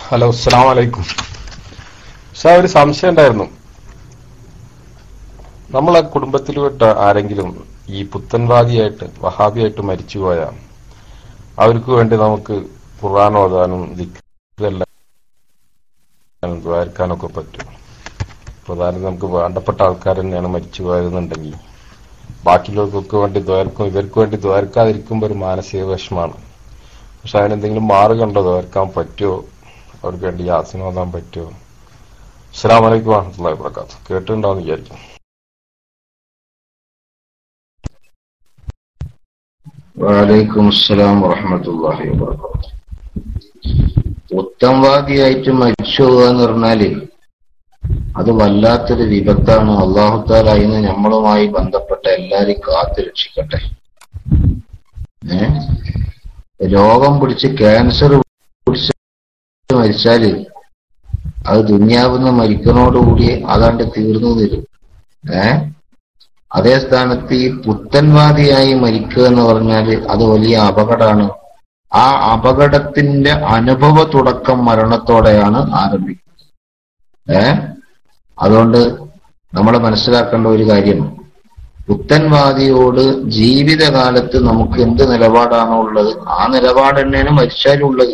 Hello അസ്സാം വലൈക്കും പക്ഷെ ഒരു സംശയം ഉണ്ടായിരുന്നു നമ്മളെ കുടുംബത്തിൽപ്പെട്ട ആരെങ്കിലും ഈ പുത്തൻവാദിയായിട്ട് വഹാബിയായിട്ട് മരിച്ചുപോയ അവർക്ക് വേണ്ടി നമുക്ക് ഖുർആൻ ഓതാനും ദിക്റെല്ലാം ദ്വാരക്കാനൊക്കെ പറ്റും പ്രധാനം നമുക്ക് വേണ്ടപ്പെട്ട ആൾക്കാർ തന്നെയാണ് മരിച്ചു പോയതെന്നുണ്ടെങ്കിൽ ബാക്കിയുള്ളവർക്കൊക്കെ വേണ്ടി ദ്വാരക്കും ഇവർക്ക് വേണ്ടി ദ്വാരക്കാതിരിക്കുമ്പോൾ ഒരു മാനസിക വിഷമാണ് പക്ഷെ അതിനെന്തെങ്കിലും മാർഗമുണ്ടോ ദ്വാരക്കാൻ പറ്റുമോ അവർക്ക് വേണ്ടി യാസിന് ഓതാൻ പറ്റുമോ അസ്സാം വലൈക്കും വാഹമത്തുള്ള വാബർക്കാത്ത് കേട്ടിട്ടുണ്ടാവും വിചാരിക്കും വലൈക്കും അസ്സലാം വറഹമത്തല്ലാഹി വബർക്കാത്തു ഉത്തംവാദിയായിട്ട് മരിച്ചു പോകുക എന്ന് പറഞ്ഞാല് അത് വല്ലാത്തൊരു വിപത്താണ് അള്ളാഹുത്താല അതിന് നമ്മളുമായി ബന്ധപ്പെട്ട എല്ലാരെയും കാത്തു രക്ഷിക്കട്ടെ ഏ രോഗം പിടിച്ച് ക്യാൻസർ പിടിച്ച് മരിച്ചാല് അത് ദുന്യാവുന്ന മരിക്കണോടുകൂടി അതാണ്ട് തീർന്നു തരും ഏ അതേ സ്ഥാനത്ത് ഈ പുത്തൻവാദിയായി മരിക്കുക എന്ന് പറഞ്ഞാല് അത് വലിയ അപകടമാണ് ആ അപകടത്തിന്റെ അനുഭവ തുടക്കം മരണത്തോടെയാണ് ആരംഭിക്കുന്നത് ഏ അതുകൊണ്ട് നമ്മൾ മനസ്സിലാക്കേണ്ട ഒരു കാര്യം പുത്തൻവാദിയോട് ജീവിതകാലത്ത് നമുക്ക് എന്ത് നിലപാടാണോ ഉള്ളത് ആ നിലപാട് തന്നെയാണ് മരിച്ചാലും ഉള്ളത്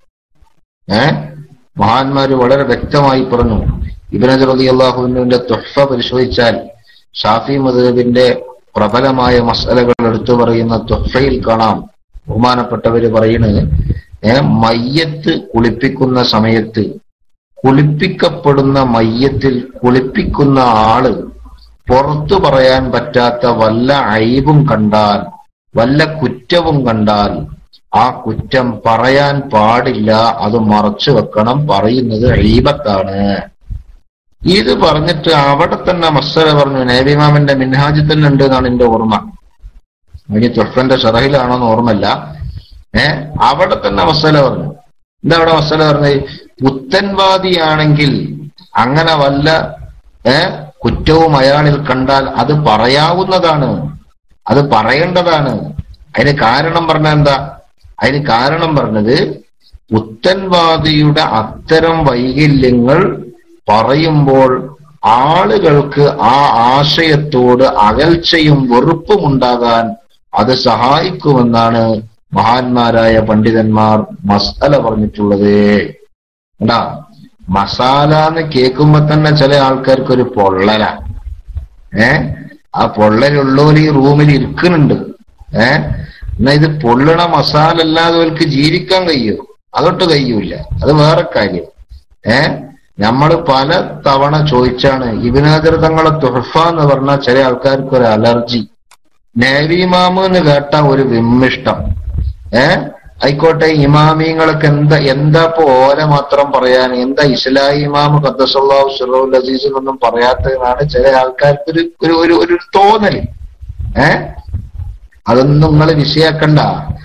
ഏ മഹാന്മാര് വളരെ വ്യക്തമായി പറഞ്ഞു ഇബനജ് റതി അള്ളാഹുവിന്റെ തൊഹ്ഫ പരിശോധിച്ചാൽ ഷാഫി മധുബിന്റെ പ്രബലമായ മസലകൾ എടുത്തു പറയുന്ന തൊഹ്ഫയിൽ കാണാം ബഹുമാനപ്പെട്ടവര് പറയുന്നത് ഏ മയ്യത്ത് കുളിപ്പിക്കുന്ന സമയത്ത് കുളിപ്പിക്കപ്പെടുന്ന മയ്യത്തിൽ കുളിപ്പിക്കുന്ന ആള് പുറത്തു പറയാൻ പറ്റാത്ത വല്ല അയബും കണ്ടാൽ വല്ല കുറ്റവും കണ്ടാൽ ആ കുറ്റം പറയാൻ പാടില്ല അത് മറച്ചു വെക്കണം പറയുന്നത് അയ്യബത്താണ് ഇത് പറഞ്ഞിട്ട് അവിടെ തന്നെ മസ്സല പറഞ്ഞു നേബിമാമിന്റെ മിൻഹാജിൽ തന്നെ ഉണ്ട് എന്നാണ് എന്റെ ഓർമ്മ ഇനി തൊഫന്റെ ഷറഹിലാണോന്ന് ഓർമ്മല്ല ഏ അവിടെ തന്നെ മസ്സല പറഞ്ഞു എന്താ അവിടെ മസ്സല പറഞ്ഞത് പുത്തൻവാദിയാണെങ്കിൽ അങ്ങനെ വല്ല ഏ കുറ്റവും അയാളിൽ കണ്ടാൽ അത് പറയാവുന്നതാണ് അത് പറയേണ്ടതാണ് അതിന് കാരണം പറഞ്ഞ എന്താ അതിന് കാരണം പറഞ്ഞത് പുത്തൻവാദിയുടെ അത്തരം വൈകല്യങ്ങൾ പറയുമ്പോൾ ആളുകൾക്ക് ആ ആശയത്തോട് അകൽച്ചയും വെറുപ്പും ഉണ്ടാകാൻ അത് സഹായിക്കുമെന്നാണ് മഹാന്മാരായ പണ്ഡിതന്മാർ മസാല പറഞ്ഞിട്ടുള്ളത് എന്താ മസാല എന്ന് കേൾക്കുമ്പോ തന്നെ ചില ആൾക്കാർക്ക് ഒരു പൊള്ളല ഏ ആ പൊള്ളലുള്ളവർ ഈ റൂമിൽ ഇരിക്കുന്നുണ്ട് ഏ എന്നാ ഇത് പൊള്ളണ മസാല അല്ലാതെ അവർക്ക് ജീവിക്കാൻ കഴിയോ അതൊട്ട് കഴിയൂല അത് വേറെ കാര്യം ഏ നമ്മൾ പല തവണ ചോദിച്ചാണ് ഇബിനാദർ തങ്ങളെ തുഹഫ എന്ന് പറഞ്ഞാൽ ചില ആൾക്കാർക്ക് ഒരു അലർജി നേവിമാമ് എന്ന് കേട്ട ഒരു വിമ്മിഷ്ടം ഏ ആയിക്കോട്ടെ ഇമാമിങ്ങളൊക്കെ എന്താ എന്താ ഇപ്പൊ ഓല മാത്രം പറയാൻ എന്താ ഇസ്ലാഹി ഇമാമ് ഖദ്ദസല്ലാഹു സുറൗൽ അസീസ് എന്നൊന്നും പറയാത്തതിനാണ് ചില ആൾക്കാർക്ക് ഒരു ഒരു ഒരു ഒരു തോന്നല് ഏ അതൊന്നും നിങ്ങൾ വിഷയാക്കണ്ട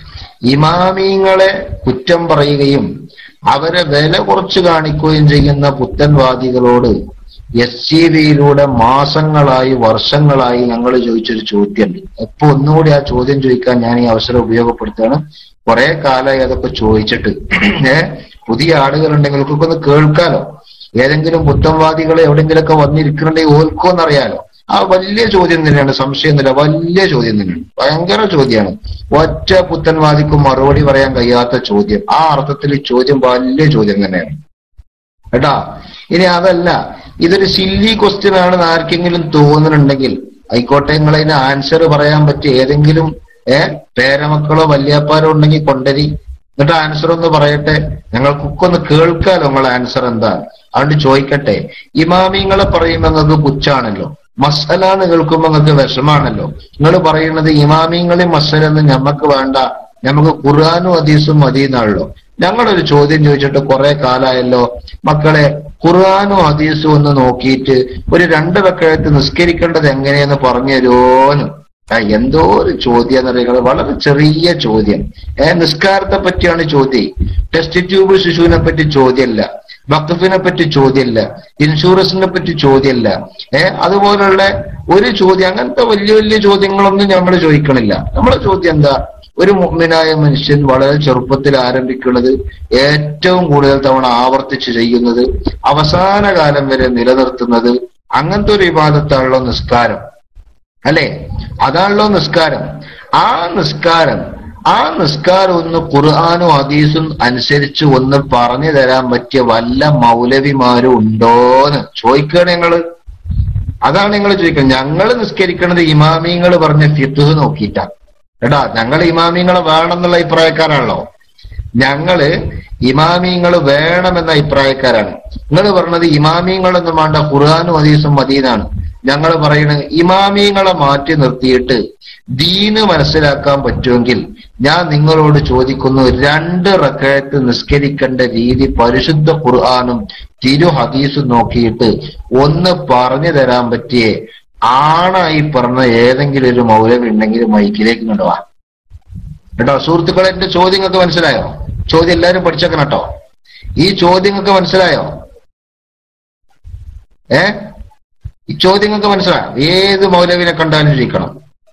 ഇമാമിങ്ങളെ കുറ്റം പറയുകയും അവരെ വില കുറച്ച് കാണിക്കുകയും ചെയ്യുന്ന പുത്തൻവാദികളോട് എസ് സി ബിയിലൂടെ മാസങ്ങളായി വർഷങ്ങളായി ഞങ്ങൾ ചോദിച്ചൊരു ചോദ്യമുണ്ട് എപ്പൊ ഒന്നുകൂടി ആ ചോദ്യം ചോദിക്കാൻ ഞാൻ ഈ അവസരം ഉപയോഗപ്പെടുത്തുകയാണ് കുറെ കാലമായി അതൊക്കെ ചോദിച്ചിട്ട് ഏ പുതിയ ആളുകളുണ്ടെങ്കിൽ ഒക്കെ ഒന്ന് കേൾക്കാലോ ഏതെങ്കിലും പുത്തൻവാദികൾ എവിടെങ്കിലൊക്കെ വന്നിരിക്കുന്നുണ്ടെങ്കിൽ ഓൽക്കോന്നറിയാലോ ആ വലിയ ചോദ്യം തന്നെയാണ് സംശയമൊന്നുമില്ല വലിയ ചോദ്യം തന്നെയാണ് ഭയങ്കര ചോദ്യമാണ് ഒറ്റ പുത്തൻവാദിക്കും മറുപടി പറയാൻ കഴിയാത്ത ചോദ്യം ആ അർത്ഥത്തിൽ ഈ ചോദ്യം വലിയ ചോദ്യം തന്നെയാണ് കേട്ടാ ഇനി അതല്ല ഇതൊരു സില്ലി ക്വസ്റ്റ്യൻ ആണെന്ന് ആർക്കെങ്കിലും തോന്നുന്നുണ്ടെങ്കിൽ ആയിക്കോട്ടെ നിങ്ങൾ അതിന് ആൻസർ പറയാൻ പറ്റിയ ഏതെങ്കിലും ഏ പേരമക്കളോ വല്യാപ്പാരോ ഉണ്ടെങ്കിൽ കൊണ്ടരി എന്നിട്ട് ആൻസർ ഒന്ന് പറയട്ടെ ഞങ്ങൾക്കൊക്കെ ഒന്ന് കേൾക്കാലോ നിങ്ങളെ ആൻസർ എന്താ അതുകൊണ്ട് ചോദിക്കട്ടെ ഇമാമിങ്ങളെ പറയുമ്പോൾ നിങ്ങൾക്ക് പുച്ഛാണല്ലോ മസല എന്ന് കേൾക്കുമ്പോൾ നിങ്ങൾക്ക് വിഷമാണല്ലോ നിങ്ങൾ പറയുന്നത് ഇമാമിങ്ങളെ മസല എന്ന് ഞമ്മക്ക് വേണ്ട നമുക്ക് ഖുർആാനും ഹദീസും മതി എന്നാണല്ലോ ഞങ്ങളൊരു ചോദ്യം ചോദിച്ചിട്ട് കുറെ കാലായല്ലോ മക്കളെ ഖുർആാനും ഹദീസും ഒന്ന് നോക്കിയിട്ട് ഒരു രണ്ട് വെക്കഴത്ത് നിസ്കരിക്കേണ്ടത് എങ്ങനെയെന്ന് പറഞ്ഞു തരുമോന്ന് ആ എന്തോ ഒരു ചോദ്യം എന്ന് പറയുന്നത് വളരെ ചെറിയ ചോദ്യം ഏഹ് നിസ്കാരത്തെ പറ്റിയാണ് ചോദ്യം ടെസ്റ്റ് ട്യൂബ് ശിശുവിനെ പറ്റി ചോദ്യമല്ല വഖഫിനെ പറ്റി ചോദ്യമല്ല ഇൻഷുറൻസിനെ പറ്റി ചോദ്യമല്ല ഏഹ് അതുപോലുള്ള ഒരു ചോദ്യം അങ്ങനത്തെ വലിയ വലിയ ചോദ്യങ്ങളൊന്നും നമ്മൾ ചോദിക്കണില്ല നമ്മളെ ചോദ്യം എന്താ ഒരു മുഗ്മിനായ മനുഷ്യൻ വളരെ ചെറുപ്പത്തിൽ ആരംഭിക്കുന്നത് ഏറ്റവും കൂടുതൽ തവണ ആവർത്തിച്ച് ചെയ്യുന്നത് അവസാന കാലം വരെ നിലനിർത്തുന്നത് അങ്ങനത്തെ ഒരു വിവാദത്താണല്ലോ നിസ്കാരം അല്ലെ അതാണല്ലോ നിസ്കാരം ആ നിസ്കാരം ആ നിസ്കാരം ഒന്ന് ഖുർആാനും ഹദീസും അനുസരിച്ച് ഒന്ന് പറഞ്ഞു തരാൻ പറ്റിയ വല്ല മൗലവിമാരും ഉണ്ടോന്ന് ചോദിക്കുകയാണ് ഞങ്ങള് അതാണ് നിങ്ങൾ ചോദിക്കുന്നത് ഞങ്ങൾ നിസ്കരിക്കുന്നത് ഇമാമിങ്ങൾ പറഞ്ഞ ഫിത്ത് നോക്കിയിട്ടാണ് എടാ ഞങ്ങൾ ഇമാമിങ്ങളെ വേണമെന്നുള്ള അഭിപ്രായക്കാരാണല്ലോ ഞങ്ങള് ഇമാമിങ്ങൾ വേണമെന്ന അഭിപ്രായക്കാരാണ് നിങ്ങൾ പറഞ്ഞത് ഇമാമിങ്ങളൊന്നും വേണ്ട ഖുർആാനും ഹദീസും മദീനാണ് ഞങ്ങൾ പറയുന്നത് ഇമാമിങ്ങളെ മാറ്റി നിർത്തിയിട്ട് ദീന് മനസ്സിലാക്കാൻ പറ്റുമെങ്കിൽ ഞാൻ നിങ്ങളോട് ചോദിക്കുന്നു രണ്ട് റക്കയത്ത് നിസ്കരിക്കേണ്ട രീതി പരിശുദ്ധ ഖുർആാനും തിരു ഹദീസും നോക്കിയിട്ട് ഒന്ന് പറഞ്ഞു തരാൻ പറ്റിയേ ആണായി പറഞ്ഞ ഏതെങ്കിലും ഒരു മൗലവി ഉണ്ടെങ്കിൽ മൈക്കിലേക്ക് കൊണ്ടുവാ കേട്ടോ സുഹൃത്തുക്കളെ എന്റെ ചോദ്യങ്ങൾക്ക് മനസ്സിലായോ ചോദ്യം എല്ലാവരും പഠിച്ചേക്കണം കേട്ടോ ഈ ചോദ്യങ്ങൾക്ക് മനസ്സിലായോ ഏ ഈ ചോദ്യങ്ങൾക്ക് മനസ്സിലായോ ഏത് മൗലവിനെ കണ്ടാലും ചോദിക്കണം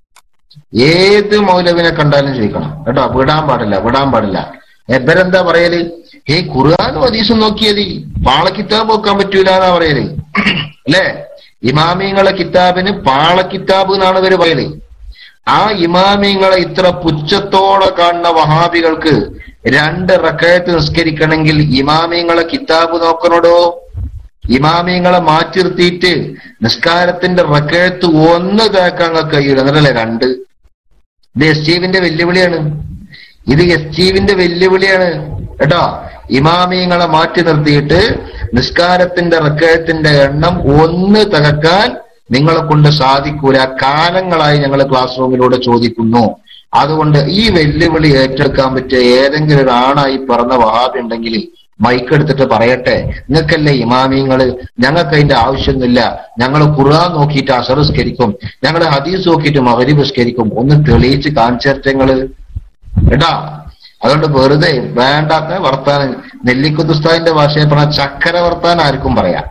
ഏത് മൗലവിനെ കണ്ടാലും ചോദിക്കണം കേട്ടോ വിടാൻ പാടില്ല വിടാൻ പാടില്ല എബരെന്താ പറയല് ഏ ഖുർആാനും ഹദീസും നോക്കിയത് പാള കിതാബ് വെക്കാൻ പറ്റൂല എന്നാ പറയല് അല്ലേ ഇമാമിങ്ങളെ കിതാബിന് പാള കിതാബ് എന്നാണ് ഇവര് പറയല് ആ ഇമാമിങ്ങളെ ഇത്ര പുച്ഛത്തോടെ കാണുന്ന വഹാബികൾക്ക് രണ്ട് റക്കയത്ത് നിസ്കരിക്കണമെങ്കിൽ ഇമാമിങ്ങളെ കിതാബ് നോക്കണോടോ ഇമാമിങ്ങളെ മാറ്റി നിർത്തിയിട്ട് നിസ്കാരത്തിന്റെ റക്കയത്ത് ഒന്ന് തേക്കാൻ കഴിയൂല എന്നല്ലേ രണ്ട് ഇത് എസ് സ്റ്റീവിന്റെ വെല്ലുവിളിയാണ് ഇത് എസ് സ്റ്റീവിന്റെ വെല്ലുവിളിയാണ് കേട്ടോ ഇമാമിങ്ങളെ മാറ്റി നിർത്തിയിട്ട് നിസ്കാരത്തിന്റെ റക്കയത്തിന്റെ എണ്ണം ഒന്ന് തകക്കാൻ നിങ്ങളെ കൊണ്ട് സാധിക്കൂല കാലങ്ങളായി ഞങ്ങൾ ക്ലാസ് റൂമിലൂടെ ചോദിക്കുന്നു അതുകൊണ്ട് ഈ വെല്ലുവിളി ഏറ്റെടുക്കാൻ പറ്റിയ ഏതെങ്കിലും ഒരു ആണായി പറഞ്ഞ വഹാബി ഉണ്ടെങ്കിൽ മൈക്ക് എടുത്തിട്ട് പറയട്ടെ നിങ്ങൾക്കല്ലേ ഇമാമിങ്ങള് ഞങ്ങൾക്ക് അതിന്റെ ആവശ്യമൊന്നുമില്ല ഞങ്ങൾ ഖുർആൻ നോക്കിയിട്ട് അസറുസ്കരിക്കും ഞങ്ങൾ ഹദീസ് നോക്കിയിട്ട് മകരിബുസ്കരിക്കും ഒന്ന് തെളിയിച്ച് കാണിച്ചേർത്തങ്ങള് കേട്ടാ അതുകൊണ്ട് വെറുതെ വേണ്ടാത്ത വർത്താനം നെല്ലിക്കുത്തുസ്താദിന്റെ ഭാഷയിൽ പറഞ്ഞ ചക്കര വർത്താനം ആർക്കും പറയാം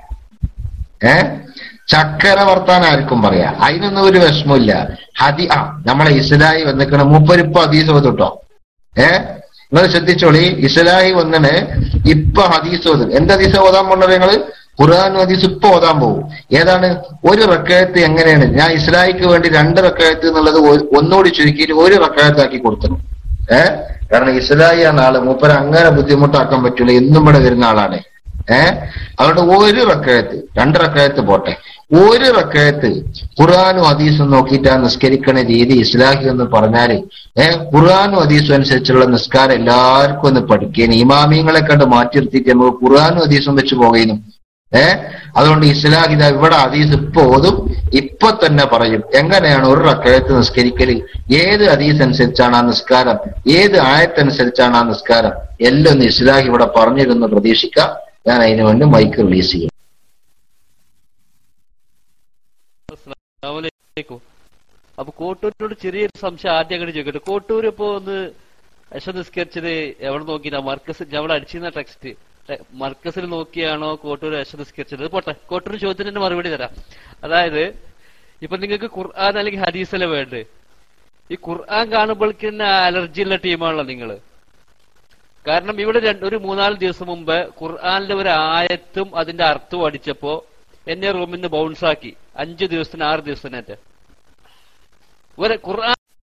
ഏ ചക്കര വർത്താനം ആർക്കും പറയാം അതിനൊന്നും ഒരു വിഷമമില്ല ഹദി ആ നമ്മളെ ഇസ്ലായി വന്നിക്കണ മൂപ്പരിപ്പോ ഹദീസ് ഓതുട്ടോ ഏ നിങ്ങൾ ശ്രദ്ധിച്ചോളി ഇസ്ലാഹി വന്നിന് ഇപ്പൊ ഹദീസ് ഓതും എന്ത് ഹദീസ് ഓതാൻ പോണത് നിങ്ങള് ഖുർആൻ ഹദീസ് ഇപ്പൊ ഓതാൻ പോകും ഏതാണ് ഒരു റക്കയത്ത് എങ്ങനെയാണ് ഞാൻ ഇസ്ലാഹിക്ക് വേണ്ടി രണ്ട് റക്കയത്ത് എന്നുള്ളത് ഒ- ഒന്നുകൂടി ചുരുക്കിയിട്ട് ഒരു റക്കയത്താക്കി കൊടുത്തു ഏ കാരണം ഇസ്ലാഹി ആണ് ആള് മൂപ്പര അങ്ങനെ ബുദ്ധിമുട്ടാക്കാൻ പറ്റൂല എന്നും ഇവിടെ വരുന്ന ആളാണ് ഏ അതുകൊണ്ട് ഒരു റക്കയത്ത് രണ്ട് റക്കയത്ത് പോട്ടെ ഒരു റക്കയത്ത് ഖുർആാനും ഹദീസും നോക്കിയിട്ട് ആ നിസ്കരിക്കണ രീതി ഇസ്ലാഹി എന്ന് പറഞ്ഞാല് ഏഹ് ഖുർആാനും ഹദീസും അനുസരിച്ചുള്ള നിസ്കാരം എല്ലാവർക്കും ഒന്ന് പഠിക്കുകയും ഇമാമിങ്ങളെ കണ്ട് മാറ്റി നിർത്തിയിട്ട് നമുക്ക് ഖുർആാനും ഹദീസും വെച്ച് പോകുന്നു ഏഹ് അതുകൊണ്ട് ഇസ്ലാഹി ഇതാ ഇവിടെ ഹദീസ് ഇപ്പൊ ഓതും ഇപ്പൊ തന്നെ പറയും എങ്ങനെയാണ് ഒരു റക്കയത്ത് നിസ്കരിക്കല് ഏത് ഹദീസ് അനുസരിച്ചാണ് ആ നിസ്കാരം ഏത് ആയത്തനുസരിച്ചാണ് ആ നിസ്കാരം എല്ലാം ഒന്ന് ഇസ്ലാഹി ഇവിടെ പറഞ്ഞിരുന്ന് പ്രതീക്ഷിക്കാം ഞാൻ അതിനു വേണ്ടി മൈക്ക് റിലീസ് ചെയ്യും അസ്സലാമലൈക്കും അപ്പൊ കോട്ടൂരിനോട് ചെറിയൊരു സംശയം ആദ്യം അങ്ങനെ ചോദിക്കട്ടെ കോട്ടൂർ ഇപ്പൊ ഒന്ന് യശ നിസ്കരിച്ചത് എവിടെ നോക്കിയിട്ടാ മർക്കസ് ഞങ്ങൾ അടിച്ചിരുന്ന ടെക്സ്റ്റ് മർക്കസിൽ നോക്കിയാണോ കോട്ടൂർ യശ നിസ്കരിച്ചത് ഇത് പോട്ടെ കോട്ടൂർ ചോദ്യത്തിന് തന്നെ മറുപടി തരാം അതായത് ഇപ്പൊ നിങ്ങൾക്ക് ഖുർആൻ അല്ലെങ്കിൽ ഹദീസല്ലേ വേണ്ടത് ഈ ഖുർആൻ കാണുമ്പോഴേക്ക് തന്നെ അലർജി ഉള്ള ടീമാണല്ലോ നിങ്ങള് കാരണം ഇവിടെ രണ്ട് ഒരു മൂന്നാല് ദിവസം മുമ്പ് ഖുർആനിലെ ഒരു ആയത്തും അതിന്റെ അർത്ഥവും അടിച്ചപ്പോ എന്നെ റൂമിൽ നിന്ന് ബൗൺസ് ആക്കി അഞ്ചു ദിവസത്തിന് ആറ് ദിവസത്തിനേറ്റ് ഒരു ഖുർആൻ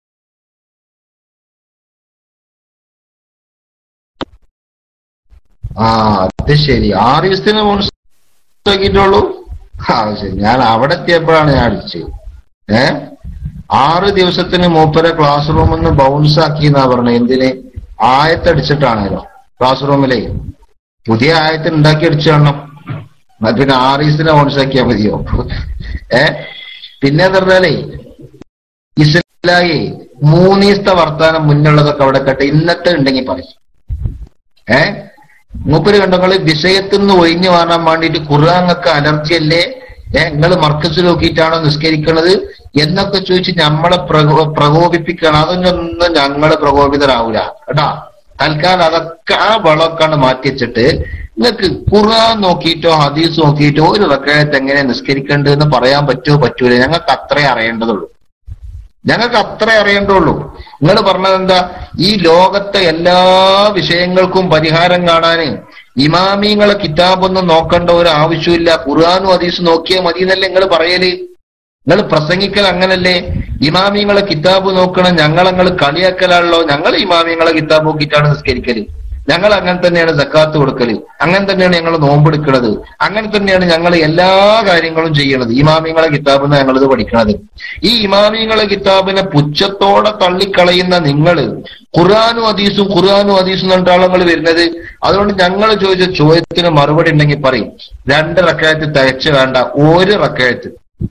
ആ അത് ശരി ആറ് ദിവസത്തിന് മനസ്സിലാക്കിയിട്ടുള്ളൂ ആ ശരി ഞാൻ അവിടെ എത്തിയപ്പോഴാണ് ഞാൻ അടിച്ചത് ഏ ആറ് ദിവസത്തിന് മൂപ്പര ക്ലാസ് റൂമിൽ നിന്ന് ബൗൺസ് ആക്കി എന്നാ പറഞ്ഞത് എന്തിന് ആയത്തടിച്ചിട്ടാണല്ലോ ക്ലാസ് റൂമിലെ പുതിയ ആയത്ത് ഉണ്ടാക്കി അടിച്ചു കാണണം എന്നാ പിന്നെ ആറ് ദിവസത്തിന് ബൗൺസ് ആക്കിയാൽ മതിയോ ഏ പിന്നെ എന്ന് പറഞ്ഞാലേ ഇസ്ലായി മൂന്നീസത്തെ വർത്താനം മുന്നുള്ളതൊക്കെ അവിടെ കേട്ടെ ഇന്നത്തെ ഉണ്ടെങ്കിൽ പറയും ഏ മൂപ്പര് കണ്ടങ്ങള് വിഷയത്തിൽ നിന്ന് ഒഴിഞ്ഞു മാറാൻ വേണ്ടിയിട്ട് ഖുർആാനൊക്കെ അലർജി അല്ലേ ഏ നിങ്ങൾ മർക്കസ് നോക്കിയിട്ടാണോ നിസ്കരിക്കണത് എന്നൊക്കെ ചോദിച്ച് നമ്മളെ പ്രകോ പ്രകോപിപ്പിക്കണം അതൊന്നും ഞങ്ങള് പ്രകോപിതരാവൂല കേട്ടാ തൽക്കാലം അതൊക്കെ ആ വളമൊക്കെയാണ് മാറ്റി വെച്ചിട്ട് നിങ്ങൾക്ക് ഖുർആൻ നോക്കിയിട്ടോ ഹദീസ് നോക്കിയിട്ടോ ഒരു റക്കയത്ത് എങ്ങനെ നിസ്കരിക്കേണ്ടതെന്ന് പറയാൻ പറ്റുമോ പറ്റൂല ഞങ്ങൾക്ക് അത്രേ അറിയേണ്ടതുള്ളൂ ഞങ്ങൾക്ക് അത്ര അറിയേണ്ടുള്ളൂ നിങ്ങൾ പറഞ്ഞത് എന്താ ഈ ലോകത്തെ എല്ലാ വിഷയങ്ങൾക്കും പരിഹാരം കാണാന് ഇമാമിങ്ങളെ കിതാബൊന്നും നോക്കേണ്ട ഒരു ആവശ്യമില്ല ഖുർആാനും ഹദീസും നോക്കിയാൽ മതി എന്നല്ലേ നിങ്ങൾ പറയല് നിങ്ങൾ പ്രസംഗിക്കൽ അങ്ങനല്ലേ ഇമാമിങ്ങളെ കിതാബ് നോക്കണം ഞങ്ങളങ്ങൾ കളിയാക്കലാണല്ലോ ഞങ്ങൾ ഇമാമിങ്ങളെ കിതാബ് നോക്കിയിട്ടാണ് നിസ്കരിക്കല് ഞങ്ങൾ അങ്ങനെ തന്നെയാണ് സക്കാത്ത് കൊടുക്കല് അങ്ങനെ തന്നെയാണ് ഞങ്ങൾ നോമ്പെടുക്കുന്നത് അങ്ങനെ തന്നെയാണ് ഞങ്ങൾ എല്ലാ കാര്യങ്ങളും ചെയ്യണത് ഇമാമിങ്ങളെ കിതാബിന്ന് ഞങ്ങളിത് പഠിക്കണത് ഈ ഇമാമിങ്ങളെ കിതാബിനെ പുച്ഛത്തോടെ തള്ളിക്കളയുന്ന നിങ്ങള് ഖുർആാനും ഹദീസും ഖുർആാനും ഹദീസും എന്നിട്ടാണ് നിങ്ങൾ വരുന്നത് അതുകൊണ്ട് ഞങ്ങൾ ചോദിച്ച ചോദ്യത്തിന് മറുപടി ഉണ്ടെങ്കിൽ പറയും രണ്ട് റക്കയത്ത് തികച്ചു വേണ്ട ഒരു റക്കയത്ത്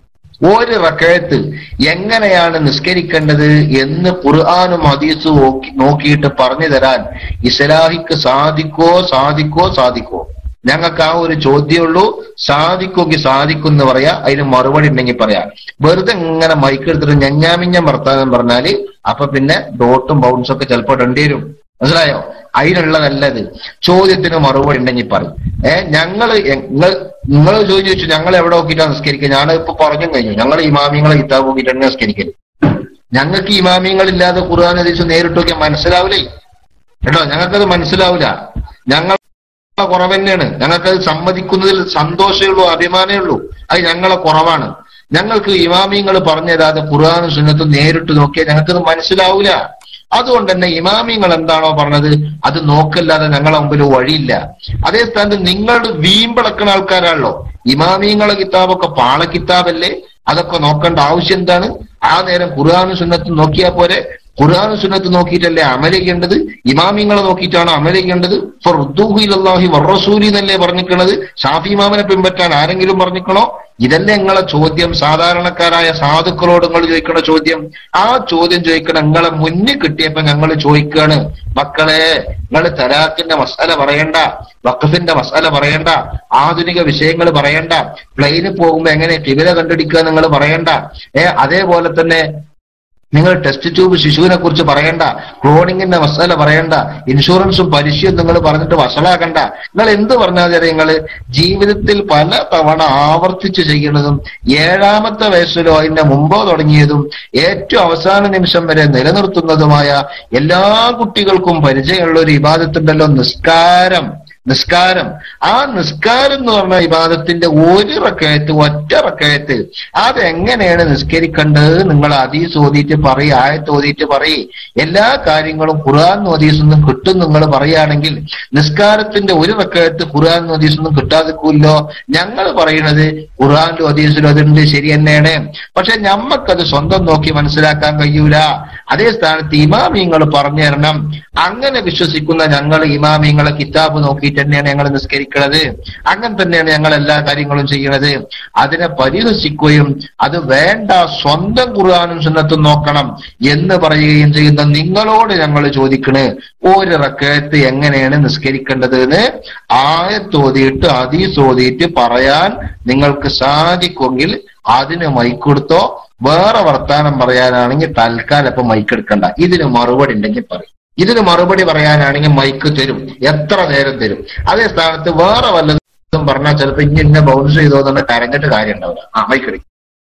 ഒരു റക്കയത്ത് എങ്ങനെയാണ് നിസ്കരിക്കേണ്ടത് എന്ന് ഖുർആാനും ഹദീസും നോക്കി- നോക്കിയിട്ട് പറഞ്ഞു തരാൻ ഇസ്ലാഹിക്ക് സാധിക്കോ സാധിക്കോ സാധിക്കോ ഞങ്ങൾക്ക് ആ ഒരു ചോദ്യമുള്ളൂ സാധിക്കുമെങ്കിൽ സാധിക്കും എന്ന് പറയാ അതിന് മറുപടി ഉണ്ടെങ്കിൽ പറയാം വെറുതെ ഇങ്ങനെ മൈക്കെടുത്തിട്ട് ഞഞ്ഞാമിഞ്ഞം വർത്താനം പറഞ്ഞാല് അപ്പൊ പിന്നെ ഡോട്ടും ബൗൺസും ഒക്കെ ചിലപ്പോൾ ഇടേണ്ടി വരും മനസ്സിലായോ അതിനുള്ളതല്ലത് ചോദ്യത്തിന് മറുപടി ഉണ്ടെങ്കിൽ പറയും ഏ ഞങ്ങള് നിങ്ങൾ നിങ്ങൾ ചോദിച്ചു ചോദിച്ചു ഞങ്ങൾ എവിടെ നോക്കിയിട്ടാണ് നിസ്കരിക്കുക ഞാൻ ഇപ്പൊ പറഞ്ഞു കഴിഞ്ഞു ഞങ്ങൾ ഇമാമിങ്ങളെ കിതാബ് നോക്കിയിട്ടാണ് നിസ്കരിക്കല് ഞങ്ങൾക്ക് ഇമാമിങ്ങൾ ഇല്ലാതെ ഖുർആൻ ഹദീസ് നേരിട്ട് നോക്കിയാൽ മനസ്സിലാവില്ലേ കേട്ടോ ഞങ്ങൾക്കത് മനസ്സിലാവില്ല ഞങ്ങൾ കുറവ് തന്നെയാണ് ഞങ്ങൾക്കത് സമ്മതിക്കുന്നതിൽ സന്തോഷമേ ഉള്ളൂ അഭിമാനമേ ഉള്ളൂ അത് ഞങ്ങളെ കുറവാണ് ഞങ്ങൾക്ക് ഇമാമിങ്ങൾ പറഞ്ഞു തരാതെ ഖുർആാനും സുന്നത്തും നേരിട്ട് നോക്കിയാൽ ഞങ്ങൾക്കത് മനസ്സിലാവില്ല അതുകൊണ്ട് തന്നെ ഇമാമിങ്ങൾ എന്താണോ പറഞ്ഞത് അത് നോക്കല്ലാതെ ഞങ്ങളെ മുമ്പിൽ വഴിയില്ല അതേ സ്ഥാനത്ത് നിങ്ങളുടെ വീമ്പിളക്കുന്ന ആൾക്കാരാണല്ലോ ഇമാമിങ്ങളെ കിതാബൊക്കെ പാള കിതാബല്ലേ അതൊക്കെ നോക്കേണ്ട ആവശ്യം എന്താണ് ആ നേരം ഖുർആാനും സുന്നത്തും നോക്കിയാൽ പോരെ ഖുർആാനും സുന്നത്ത് നോക്കിയിട്ടല്ലേ അമല ചെയ്യേണ്ടത് ഇമാമിങ്ങളെ നോക്കിയിട്ടാണ് അമല ചെയ്യേണ്ടത് ഫർ ഉദ്ദൂഹിലല്ലാഹി വർറസൂലി എന്നല്ലേ പറഞ്ഞിരിക്കണത് ഷാഫി ഇമാമിനെ പിൻപറ്റാൻ ആരെങ്കിലും പറഞ്ഞിക്കണോ ഇതല്ലേ നിങ്ങളെ ചോദ്യം സാധാരണക്കാരായ സാധുക്കളോട് നിങ്ങൾ ചോദിക്കണ ചോദ്യം ആ ചോദ്യം ചോദിക്കണ നിങ്ങളെ മുന്നിൽ കിട്ടിയപ്പോ ഞങ്ങൾ ചോദിക്കാണ് മക്കളെ നിങ്ങൾ തലാഖിന്റെ മസാല പറയണ്ട വഖഫിന്റെ മസാല പറയണ്ട ആധുനിക വിഷയങ്ങൾ പറയണ്ട പ്ലെയിന് പോകുമ്പോ എങ്ങനെ ഫിഗര കണ്ടുപിടിക്കുക നിങ്ങൾ പറയണ്ട ഏ അതേപോലെ തന്നെ നിങ്ങൾ ടെസ്റ്റ് ട്യൂബ് ശിശുവിനെ കുറിച്ച് പറയണ്ട ക്ലോണിങ്ങിന്റെ മസാല പറയണ്ട ഇൻഷുറൻസും പലിശയും നിങ്ങൾ പറഞ്ഞിട്ട് വഷളാക്കണ്ട നിങ്ങൾ എന്ത് പറഞ്ഞാൽ നിങ്ങൾ ജീവിതത്തിൽ പല തവണ ആവർത്തിച്ച് ചെയ്യുന്നതും ഏഴാമത്തെ വയസ്സിലോ അതിന്റെ മുമ്പോ തുടങ്ങിയതും ഏറ്റവും അവസാന നിമിഷം വരെ നിലനിർത്തുന്നതുമായ എല്ലാ കുട്ടികൾക്കും പരിചയമുള്ള ഒരു ഇബാദത്തുണ്ടല്ലോ നിസ്കാരം നിസ്കാരം ആ നിസ്കാരം എന്ന് പറഞ്ഞ ഇബാദത്തിന്റെ ഒരു റക്കയത്ത് ഒറ്റ റക്കയത്ത് അതെങ്ങനെയാണ് നിസ്കരിക്കേണ്ടത് നിങ്ങൾ അതീസ് ഓതിയിട്ട് പറയും ആയത്ത് ഓതിയിട്ട് പറയും എല്ലാ കാര്യങ്ങളും ഖുർആൻ ഹദീസൊന്നും കിട്ടും നിങ്ങൾ പറയുകയാണെങ്കിൽ നിസ്കാരത്തിന്റെ ഒരു റക്കയത്ത് ഖുർആൻ ഹദീസൊന്നും കിട്ടാതിരിക്കുമല്ലോ ഞങ്ങൾ പറയുന്നത് ഖുർആാനിലും ഹദീസിലും അതുണ്ട് ശരി തന്നെയാണ് പക്ഷെ ഞമ്മക്കത് സ്വന്തം നോക്കി മനസ്സിലാക്കാൻ കഴിയൂല അതേ സ്ഥാനത്ത് ഇമാമിങ്ങൾ പറഞ്ഞു തരണം അങ്ങനെ വിശ്വസിക്കുന്ന ഞങ്ങൾ ഇമാമിങ്ങളെ കിതാബ് നോക്കിയിട്ട് തന്നെയാണ് ഞങ്ങൾ നിസ്കരിക്കുന്നത് അങ്ങനെ തന്നെയാണ് ഞങ്ങൾ എല്ലാ കാര്യങ്ങളും ചെയ്യുന്നത് അതിനെ പരിഹസിക്കുകയും അത് വേണ്ട സ്വന്തം ഖുർആാനും സുന്നത്തും നോക്കണം എന്ന് പറയുകയും ചെയ്യുന്ന നിങ്ങളോട് ഞങ്ങൾ ചോദിക്കണ് ഒരു റക്കയത്ത് എങ്ങനെയാണ് നിസ്കരിക്കേണ്ടത് എന്ന് ആയത്തോതിയിട്ട് അതീസോതിയിട്ട് പറയാൻ നിങ്ങൾക്ക് സാധിക്കുമെങ്കിൽ അതിന് മൈക്കൊടുത്തോ വേറെ വർത്താനം പറയാനാണെങ്കിൽ തൽക്കാലം ഇപ്പൊ മൈക്കെടുക്കണ്ട ഇതിന് മറുപടി ഉണ്ടെങ്കിൽ പറയും ഇതിന് മറുപടി പറയാനാണെങ്കിൽ മൈക്ക് തരും എത്ര നേരം തരും അതേ സ്ഥാനത്ത് വേറെ വല്ലതും പറഞ്ഞാൽ ചിലപ്പോ ഇനി ഇന്നെ ബൗൺസ് ചെയ്തോ എന്നുള്ള കരഞ്ഞിട്ട് കാര്യം ഉണ്ടാവില്ല ആ മൈക്കെടുക്കും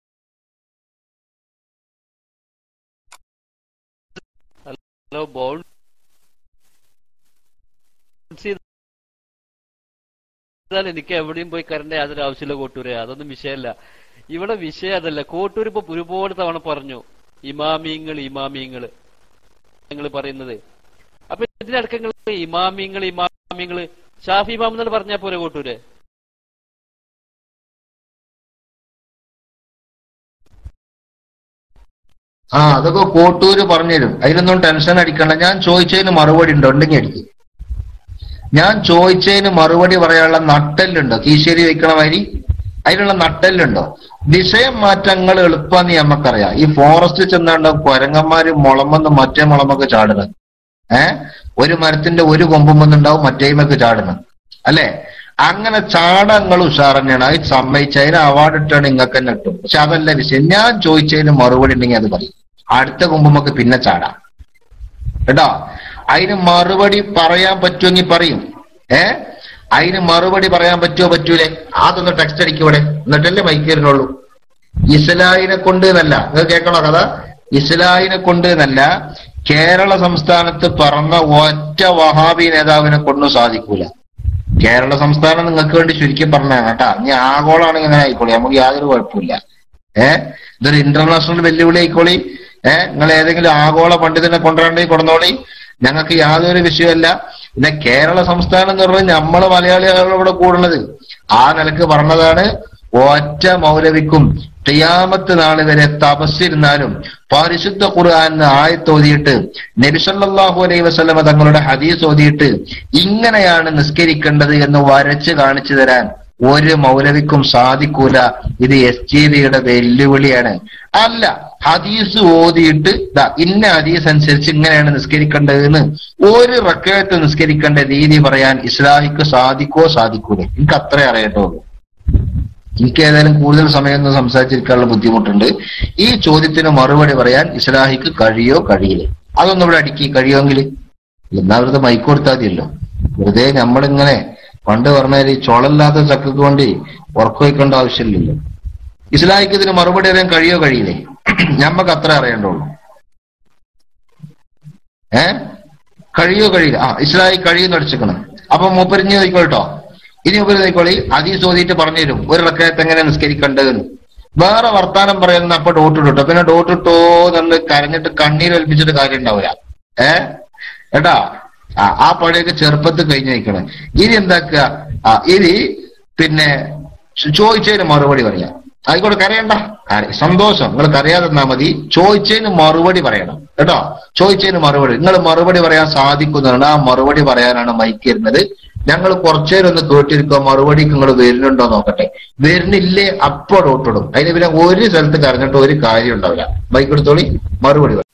ഹലോ ബോൾ ചെയ്താൽ എനിക്ക് എവിടെയും പോയി കരണ്ട യാതൊരു ആവശ്യമില്ല കോട്ടൂര് അതൊന്നും വിഷയമല്ല ഇവിടെ വിഷയം അതല്ല കോട്ടൂർ ഇപ്പൊ ഒരുപാട് തവണ പറഞ്ഞു ഇമാമിങ്ങൾ ഇമാമിങ്ങൾ നിങ്ങൾ പറയുന്നത് അപ്പൊ ഇതിനിടക്ക് നിങ്ങൾ ഇമാമിങ്ങൾ ഇമാമിങ്ങൾ ഷാഫി ഇമാം എന്നല്ല പറഞ്ഞാൽ പോരെ കോട്ടൂര് ആ അതൊക്കെ കോട്ടൂര് പറഞ്ഞുതരും അതിലൊന്നും ടെൻഷൻ അടിക്കണ്ട ഞാൻ ചോദിച്ചതിന് മറുപടി ഉണ്ടോ ഉണ്ടെങ്കിൽ അടിക്കും ഞാൻ ചോദിച്ചതിന് മറുപടി പറയാനുള്ള നട്ടെല്ലുണ്ടോ കീശേരി വെക്കണ മാതിരി അതിനുള്ള നട്ടെല്ലുണ്ടോ വിഷയം മാറ്റങ്ങൾ എളുപ്പമെന്ന് നമുക്കറിയാം ഈ ഫോറസ്റ്റ് ചെന്നാണ്ട് കുരങ്ങന്മാര് മുളമെന്ന് മറ്റേ മുളമൊക്കെ ചാടുന്നത് ഏ ഒരു മരത്തിന്റെ ഒരു കൊമ്പുമെന്നുണ്ടാവും മറ്റേമൊക്കെ ചാടുന്നത് അല്ലെ അങ്ങനെ ചാടങ്ങൾ ഉഷാർ തന്നെയാണ് അത് സമ്മതിച്ച് അതിന് അവാർഡ് ഇട്ടാണ് നിങ്ങൾക്ക് തന്നെ കിട്ടും പക്ഷെ അതല്ല വിഷയം ഞാൻ ചോദിച്ചതിന് മറുപടി ഉണ്ടെങ്കിൽ അത് പറയും അടുത്ത കൊമ്പുമൊക്കെ പിന്നെ ചാടാം കേട്ടോ അതിന് മറുപടി പറയാൻ പറ്റുമെങ്കിൽ പറയും ഏ അതിന് മറുപടി പറയാൻ പറ്റുമോ പറ്റൂലേ അതൊന്ന് ടെക്സ്റ്റ് അടിക്കൂടെ എന്നിട്ടല്ലേ മൈക്ക് വരുന്നുള്ളൂ ഇസ്ലാഹിനെ കൊണ്ട് എന്നല്ല നിങ്ങൾ കേൾക്കണോ കഥ ഇസ്ലാഹിനെ കൊണ്ട് എന്നല്ല കേരള സംസ്ഥാനത്ത് പറഞ്ഞ ഒറ്റ വഹാബി നേതാവിനെ കൊണ്ടും സാധിക്കൂല കേരള സംസ്ഥാനം നിങ്ങൾക്ക് വേണ്ടി ചുരുക്കി പറഞ്ഞാണ് കേട്ടാ ഇനി ആഗോളാണെങ്കിൽ ഇങ്ങനെ ആയിക്കോളി നമുക്ക് യാതൊരു കുഴപ്പമില്ല ഏഹ് ഇതൊരു ഇന്റർനാഷണൽ വെല്ലുവിളി ആയിക്കോളി ഏഹ് നിങ്ങൾ ഏതെങ്കിലും ആഗോള പണ്ഡിതനെ കൊണ്ടുവരണ്ടേ കൊണ്ടുവന്നോളി ഞങ്ങൾക്ക് യാതൊരു വിഷയമല്ല പിന്നെ കേരള സംസ്ഥാനം എന്ന് പറഞ്ഞാൽ നമ്മള് മലയാളികളാണ് ഇവിടെ കൂടുന്നത് ആ നിലക്ക് പറഞ്ഞതാണ് ഒറ്റ മൗലവിക്കും ഖിയാമത്ത് നാള് വരെ തപസ്സിരുന്നാലും പരിശുദ്ധ ഖുർആൻ ആയത്ത് ഓതിയിട്ട് നബിസല്ലാഹു അലൈഹി വസല്ലമ തങ്ങളുടെ ഹദീസ് ഓതിയിട്ട് ഇങ്ങനെയാണ് നിസ്കരിക്കേണ്ടത് എന്ന് വരച്ച് കാണിച്ചു തരാൻ ഒരു മൗലവിക്കും സാധിക്കൂല ഇത് എസ് ജി ബിയുടെ വെല്ലുവിളിയാണ് അല്ല ഹദീസ് ഓതിയിട്ട് ദാ ഇന്ന ഹദീസ് അനുസരിച്ച് ഇങ്ങനെയാണ് നിസ്കരിക്കേണ്ടതെന്ന് ഒരു റക്കയത്ത് നിസ്കരിക്കേണ്ട രീതി പറയാൻ ഇസ്ലാമിക്ക് സാധിക്കോ സാധിക്കൂലേ എനിക്ക് അത്രേ അറിയട്ടുള്ളൂ എനിക്ക് ഏതായാലും കൂടുതൽ സമയമൊന്നും സംസാരിച്ചിരിക്കാനുള്ള ബുദ്ധിമുട്ടുണ്ട് ഈ ചോദ്യത്തിന് മറുപടി പറയാൻ ഇസ്ലാഹിക്ക് കഴിയോ കഴിയില്ലേ അതൊന്നും ഇവിടെ അടുക്കി കഴിയുമെങ്കിൽ എന്നാ വെറുതെ മൈക്ക് കൊടുത്താൽ മതിയല്ലോ വെറുതെ നമ്മളിങ്ങനെ പണ്ട് പറഞ്ഞാൽ ഈ ചോളല്ലാത്ത ചക്കക്ക് വേണ്ടി ഉറക്കം വയ്ക്കേണ്ട ആവശ്യമില്ലല്ലോ ഇസ്ലാഹിക്ക് ഇതിന് മറുപടി അറിയാൻ കഴിയോ കഴിയില്ലേ ഞമ്മക്ക് അത്ര അറിയേണ്ടുള്ളൂ ഏ കഴിയോ കഴിയില്ല ആ ഇസ്ലാഹി കഴിയുന്ന അടിച്ചിക്കണം അപ്പൊ മൂപ്പരിഞ്ഞ് നോക്കിക്കോട്ടോ ഇനി മൂപ്പര് നോക്കിക്കോളി അതീസ് ഓതിയിട്ട് പറഞ്ഞു തരും ഒരു റക്കയത്ത് എങ്ങനെ നിസ്കരിക്കേണ്ടതെന്ന് വേറെ വർത്താനം പറയുന്ന അപ്പൊ ഡോട്ട് ഇട്ടോ പിന്നെ ഡോട്ട് ഇട്ടോ നമ്മൾ കരഞ്ഞിട്ട് കണ്ണീര് ഒലിപ്പിച്ചിട്ട് കാര്യം ഉണ്ടാവില്ല ഏ ഏട്ടാ ആ ആ പണിയൊക്കെ ചെറുപ്പത്തിൽ കഴിഞ്ഞ് നിൽക്കണം ഇനി എന്താക്കുക ആ ഇനി പിന്നെ ചോ- ചോദിച്ചതിന് മറുപടി പറയാം ആയിക്കോട്ടെ കരയണ്ട കര- സന്തോഷം നിങ്ങൾ കരയാതെ നിന്നാ മതി ചോദിച്ചതിന് മറുപടി പറയണം കേട്ടോ ചോദിച്ചതിന് മറുപടി നിങ്ങൾ മറുപടി പറയാൻ സാധിക്കുന്നതാണ് ആ മറുപടി പറയാനാണ് മൈക്ക് വരുന്നത് ഞങ്ങൾ കുറച്ചേരം ഒന്ന് കേട്ടിരിക്കുക മറുപടിക്ക് നിങ്ങൾ വരുന്നുണ്ടോ നോക്കട്ടെ വരുന്നില്ലേ അപ്പൊ ഡോട്ടിടും അതിന് പിന്നെ ഒരു സ്ഥലത്ത് കരഞ്ഞിട്ട് ഒരു കാര്യം ഉണ്ടാവില്ല മൈക്ക് എടുത്തോളി മറുപടി പറ.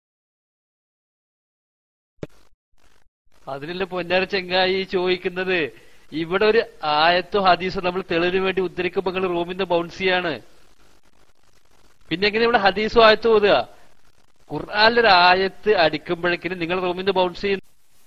അതിനുള്ള പൊന്നാര ചെങ്ങായി ചോദിക്കുന്നത് ഇവിടെ ഒരു ആയത്തോ ഹദീസോ നമ്മൾ തെളിവിന് വേണ്ടി ഉദ്ധരിക്കുമ്പോ നിങ്ങൾ റൂമിന്ന് ബൗൺസ് ചെയ്യാണ് പിന്നെ എങ്ങനെ ഇവിടെ ഹദീസോ ആയത്തോ ഓതുക ഖുർആാനിലൊരു ആയത്ത് അടിക്കുമ്പോഴേക്കിനും നിങ്ങൾ റൂമിന്ന് ബൗൺസ് ചെയ്യുന്നു